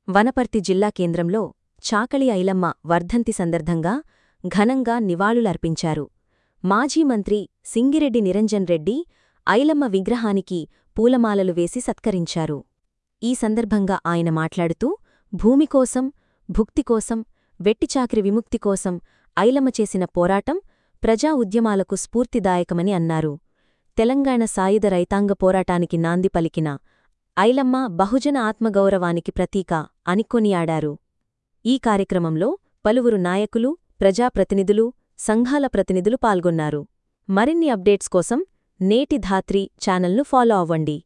వనపర్తి జిల్లా కేంద్రంలో చాకలి ఐలమ్మ వర్ధంతి సందర్భంగా ఘనంగా నివాళులర్పించారు మాజీ మంత్రి సింగిరెడ్డి నిరంజన్ రెడ్డి ఐలమ్మ విగ్రహానికి పూలమాలలు వేసి సత్కరించారు ఈ సందర్భంగా ఆయన మాట్లాడుతూ భూమికోసం భుక్తికోసం వెట్టిచాకిరి విముక్తి కోసం ఐలమ్మ చేసిన పోరాటం ప్రజా ఉద్యమాలకు స్ఫూర్తిదాయకమని అన్నారు తెలంగాణ సాయుధ రైతాంగ పోరాటానికి నాంది పలికిన ఐలమ్మ బహుజన ఆత్మగౌరవానికి ప్రతీక అని కొనియాడారు ఈ కార్యక్రమంలో పలువురు నాయకులు ప్రజాప్రతినిధులు సంఘాల ప్రతినిధులు పాల్గొన్నారు మరిన్ని అప్డేట్స్ కోసం నేటి ధాత్రి ఛానల్ను ఫాలో అవ్వండి